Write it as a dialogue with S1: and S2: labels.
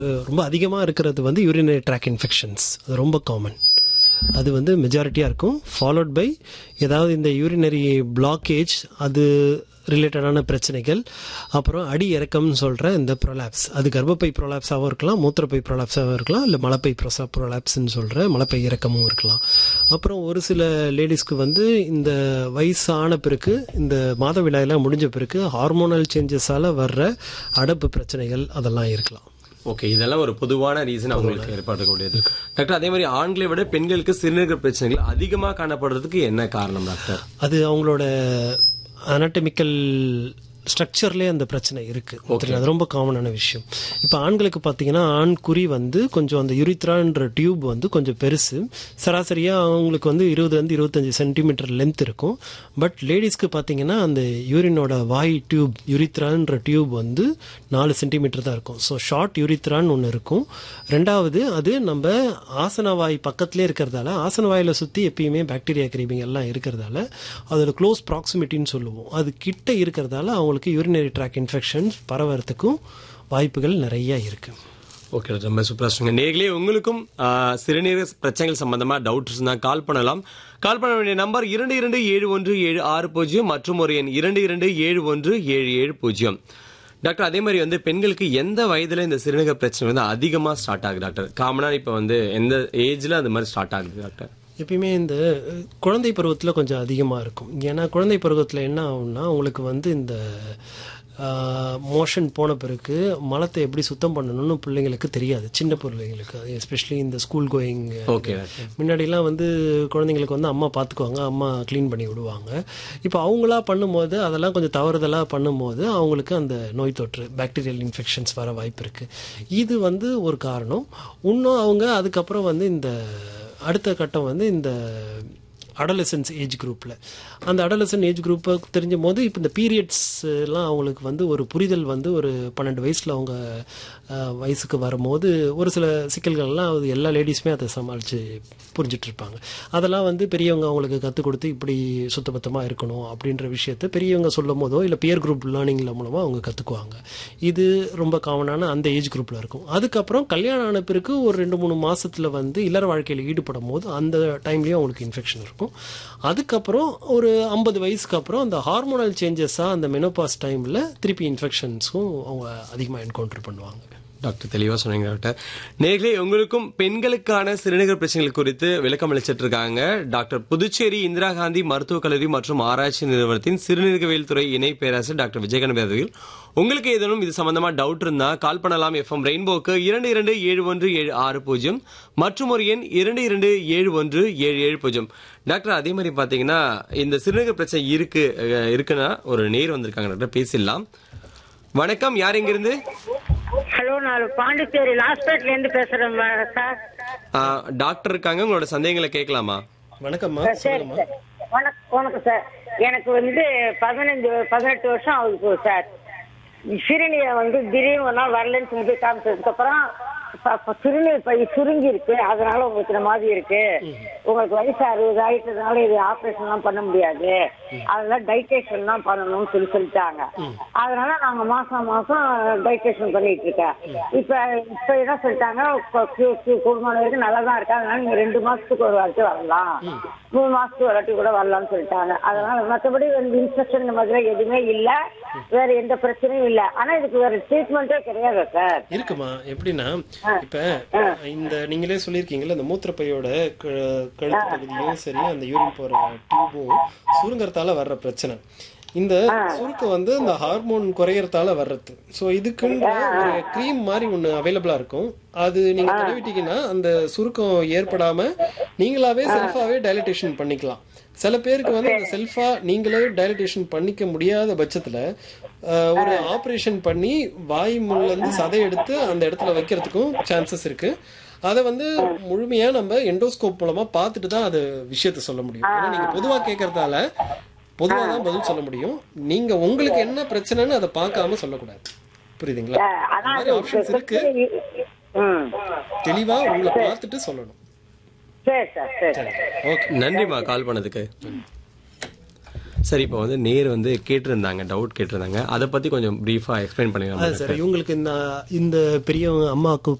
S1: ரொம்ப அதிகமாக இருக்கிறது வந்து யூரினரி ட்ராக் இன்ஃபெக்ஷன்ஸ் அது ரொம்ப காமன் அது வந்து மெஜாரிட்டியாக இருக்கும் ஃபாலோட் பை ஏதாவது இந்த யூரினரி பிளாக்கேஜ் அது ரிலேட்டடான பிரச்சனைகள் அப்புறம் அடி இறக்கம்னு சொல்கிற இந்த ப்ரொலாப்ஸ் அது கர்ப்பப்பை ப்ரொலாப்ஸாகவும் இருக்கலாம் மூத்திரப்பை ப்ரொலாப்ஸாகவும் இருக்கலாம் இல்லை மலப்பை ப்ரொசா ப்ரொலாப்ஸ்ன்னு சொல்கிற மலப்பை இறக்கமும் இருக்கலாம் அப்புறம் ஒரு சில லேடிஸ்க்கு வந்து இந்த வயசான பிறகு இந்த மாதவிடாயெல்லாம் முடிஞ்ச பிறகு ஹார்மோனல் சேஞ்சஸால் வர்ற அடப்பு பிரச்சனைகள் அதெல்லாம் இருக்கலாம்
S2: ஓகே இதெல்லாம் ஒரு பொதுவான ரீசன் அவங்களுக்கு ஏற்படக்கூடியது டாக்டர் அதே மாதிரி ஆண்களை விட பெண்களுக்கு சிறுநீரக பிரச்சனைகள் அதிகமா காணப்படுறதுக்கு என்ன காரணம் டாக்டர்
S1: அது அவங்களோட அனாட்டமிக்கல் ஸ்ட்ரக்சர்லேயே அந்த பிரச்சனை இருக்கு அது ரொம்ப காமனான விஷயம் இப்போ ஆண்களுக்கு பார்த்தீங்கன்னா ஆண் குறி வந்து கொஞ்சம் அந்த யுரித்ரான்ற டியூப் வந்து கொஞ்சம் பெருசு சராசரியாக அவங்களுக்கு வந்து இருபதுலேருந்து இருபத்தஞ்சு சென்டிமீட்டர் லென்த் இருக்கும் பட் லேடிஸ்க்கு பார்த்தீங்கன்னா அந்த யூரினோட வாய் டியூப் யுரித்ரான்ற டியூப் வந்து நாலு சென்டிமீட்டர் தான் இருக்கும் ஸோ ஷார்ட் யுரித்ரான்னு ஒன்று இருக்கும் ரெண்டாவது அது நம்ம ஆசன வாய் பக்கத்துலேயே இருக்கிறதால ஆசன வாயில சுற்றி எப்பயுமே பாக்டீரியா கிருமிகள் எல்லாம் இருக்கிறதால அதோட க்ளோஸ் ப்ராக்சிமிட்டின்னு சொல்லுவோம் அது கிட்ட இருக்கிறதால அவங்களுக்கு யூரினரி ட்ராக் இன்ஃபெக்ஷன்ஸ் பரவறதுக்கும் வாய்ப்புகள் நிறைய இருக்கு
S2: ஓகே ரொம்ப சூப்பரா சொன்னீங்க நேர்களே உங்களுக்கும் ஆ, சிறுநீரக பிரச்சனைகள் சம்பந்தமா டவுட் இருந்தா கால் பண்ணலாம் கால் பண்ண வேண்டிய நம்பர் இரண்டு இரண்டு ஏழு ஒன்று ஏழு ஆறு பூஜ்ஜியம் மற்றும் ஒரு எண் இரண்டு இரண்டு ஏழு ஒன்று ஏழு ஏழு பூஜ்ஜியம் டாக்டர் அதே மாதிரி வந்து பெண்களுக்கு எந்த வயதுல இந்த சிறுநீரக பிரச்சனை வந்து அதிகமா ஸ்டார்ட் ஆகுது டாக்டர் காமனா இப்ப வந்து எந்த ஏஜ்ல அந்த மாதிரி ஸ்டார்ட் ஆகுது டாக்டர்
S1: எப்பயுமே இந்த அஹ், குழந்தை பருவத்தில் கொஞ்சம் அதிகமாக இருக்கும் ஏன்னா குழந்தை பருவத்தில் என்ன ஆகும்னா உங்களுக்கு வந்து இந்த மோஷன் போன பிறகு மலத்தை எப்படி சுத்தம் பண்ணணும்னு பிள்ளைங்களுக்கு தெரியாது சின்ன பிள்ளைங்களுக்கு எஸ்பெஷலி இந்த ஸ்கூல் கோயிங்
S2: ஓகே
S1: முன்னாடிலாம் வந்து குழந்தைங்களுக்கு வந்து அம்மா பார்த்துக்குவாங்க அம்மா க்ளீன் பண்ணி விடுவாங்க இப்போ அவங்களா பண்ணும்போது அதெல்லாம் கொஞ்சம் தவறுதலாக பண்ணும்போது அவங்களுக்கு அந்த நோய் தொற்று பாக்டீரியல் இன்ஃபெக்ஷன்ஸ் வர வாய்ப்பு இருக்கு இது வந்து ஒரு காரணம் இன்னும் அவங்க அதுக்கப்புறம் வந்து இந்த அடுத்த கட்டம் வந்து இந்த அடலசன்ஸ் ஏஜ் குரூப்பில் அந்த அடலசன் ஏஜ் குரூப்பை தெரிஞ்சும் போது இப்போ இந்த பீரியட்ஸ் எல்லாம் அவங்களுக்கு வந்து ஒரு புரிதல் வந்து ஒரு பன்னெண்டு வயசில் அவங்க அஹ், வயசுக்கு வரும்போது ஒரு சில சிக்கல்கள்லாம் அது எல்லா லேடிஸுமே அதை சமாளித்து புரிஞ்சிட்டு இருப்பாங்க அதெல்லாம் வந்து பெரியவங்க அவங்களுக்கு கற்றுக் கொடுத்து இப்படி சுத்தபத்தமாக இருக்கணும் அப்படின்ற விஷயத்த பெரியவங்க சொல்லும் போதோ இல்லை பியர் குரூப் லேர்னிங்கில் மூலமாக அவங்க கற்றுக்குவாங்க இது ரொம்ப காமனான அந்த ஏஜ் குரூப்பில் இருக்கும் அதுக்கப்புறம் கல்யாணம் ஆன பிறகு ஒரு ரெண்டு மூணு மாசத்துல வந்து இல்லற வாழ்க்கையில் ஈடுபடும் போது அந்த டைம்லேயும் அவங்களுக்கு இன்ஃபெக்ஷன் இருக்கும் அதுக்கப்புறம் ஒரு ஐம்பது வயசுக்கு அப்புறம் அந்த ஹார்மோனல் சேஞ்சஸாக அந்த மெனோபாஸ் டைமில் திருப்பி இன்ஃபெக்ஷன்ஸும் அவங்க அதிகமாக என்கவுண்டர் பண்ணுவாங்க
S2: டாக்டர் தெளிவா சொன்னீங்க டாக்டர் நேர்களே உங்களுக்கும் பெண்களுக்கான சிறுநீரக பிரச்சனைகள் குறித்து விளக்கம் அளிச்சிட்டு இருக்காங்க டாக்டர் புதுச்சேரி இந்திரா காந்தி மருத்துவக் கல்லூரி மற்றும் ஆராய்ச்சி நிறுவனத்தின் சிறுநீரகவியல் துறை இணை பேராசிரியர் டாக்டர் விஜயகணபதி அவர்கள் உங்களுக்கு ஏதேனும் இது சம்பந்தமா டவுட் இருந்தா கால் பண்ணலாம் எஃப்எம் ரெயின்போக்கு இரண்டு இரண்டு ஏழு ஒன்று ஏழு ஆறு பூஜ்ஜியம் மற்றும் ஒரு எண் இரண்டு இரண்டு ஏழு ஒன்று ஏழு ஏழு பூஜ்ஜியம் டாக்டர் அதே மாதிரி பாத்தீங்கன்னா இந்த சிறுநீரக பிரச்சனை இருக்கு அஹ், இருக்குன்னா ஒரு நேர் வந்திருக்காங்க டாக்டர் பேசிடலாம் வணக்கம் யார் இங்கிருந்து
S3: ஹலோ நான் பாண்டிச்சேரி ஹாஸ்பிட்டல்ல இருந்து பேசுறேன் ம- சார்
S2: ஆ, டாக்டர் இருக்காங்க உங்களோட சந்தேகங்களை கேட்கலாமா
S1: வணக்கம்மா
S3: சரி
S1: சொல்லுங்கம்மா
S3: சார் வணக்கம் வணக்கம் சார் எனக்கு வந்து பதினஞ்சு பதினெட்டு வருஷம் ஆகுது சார் சிறுநீரை வந்து திடீர்னு ஒரு நாள் வரலன்னு சொல்லி போய் காமிச்சதுக்கு அப்புறம் ப- ப- சிறுநீர் பை சுருங்கி இருக்கு அதனால உங்களுக்கு இந்த மாதிரி இருக்கு உங்களுக்கு வயசு அறுபது ஆயிட்டதுனால இது ஆபரேஷன் எல்லாம் பண்ண முடியாது அதெல்லாம் டைட்டேஷன் தான் பண்ணணும்னு சொல்லி சொல்லிட்டாங்க அதனால நாங்க மாசம் மாசம் டைட்டேஷன் பண்ணிட்டு இருக்கேன் இப்ப இப்ப என்ன சொல்லிட்டாங்க கொ- கு- கு- குடும்பம் வரைக்கும் நல்லா தான் இருக்கா அதனால நீங்க ரெண்டு மாசத்துக்கு ஒரு வாட்டி வரலாம் மூணு மாசத்துக்கு ஒரு வாட்டி கூட வரலாம்னு சொல்லிட்டாங்க அதனால மற்றபடி வந்து இன்ஃபெக்ஷன் இந்த மாதிரி எதுவுமே இல்ல வேற எந்த பிரச்சனையும் இல்ல ஆனா இதுக்கு வேற ட்ரீட்மெண்ட்டே கிடையாது சார்
S1: இருக்குமா எப்படின்னா இப்ப இந்த நீங்களே சொல்லியிருக்கீங்கல்ல இந்த மூத்திரப்பையோட க- கழுத்து பகுதியும் சரி அந்த யூரின் போற டியூபும் சுருங்கறதால வர்ற பிரச்சனை இந்த சுருக்கம் வந்து இந்த ஹார்மோன் குறையறதால வர்றது ஸோ இதுக்குன்ற ஒரு க்ரீம் மாதிரி ஒன்று அவைலபிளா இருக்கும் அது நீங்க தடவிட்டீங்கன்னா அந்த சுருக்கம் ஏற்படாம நீங்களாவே செல்ஃபாவே டைலட்டேஷன் பண்ணிக்கலாம் சில பேருக்கு வந்து அந்த செல்ஃபா நீங்களே டைலட்டேஷன் பண்ணிக்க முடியாத பட்சத்துல அஹ், ஒரு ஆபரேஷன் பண்ணி வாய் முள்ள இருந்து சதை எடுத்து அந்த இடத்துல வைக்கிறதுக்கும் சான்சஸ் இருக்கு அதை வந்து முழுமையா நம்ம எண்டோஸ்கோப் மூலமா பார்த்துட்டு தான் அது விஷயத்த சொல்ல முடியும் ஏன்னா நீங்க பொதுவா கேட்கறதால பொதுவா தான் பதில் சொல்ல முடியும் நீங்க உங்களுக்கு என்ன பிரச்சனைன்னு அதை பார்க்காம சொல்லக்கூடாது புரியுதுங்களா அந்த
S3: ஆனா
S1: மாதிரி ஆப்ஷன்ஸ் இருக்கு
S3: ம்
S1: தெளிவா உங்களை பார்த்துட்டு சொல்லணும்
S3: சரி சார் சரி
S1: ஓகே
S2: நன்றிம்மா கால் பண்ணதுக்கு சரி இப்போ வந்து நேர் வந்து கேட்டிருந்தாங்க டவுட் கேட்டிருந்தாங்க அதை பத்தி கொஞ்சம் பிரீஃபா எக்ஸ்பிளைன் பண்ணிடலாம்
S1: அது சார் இவங்களுக்கு இந்த இந்த பெரிய அம்மாவுக்கு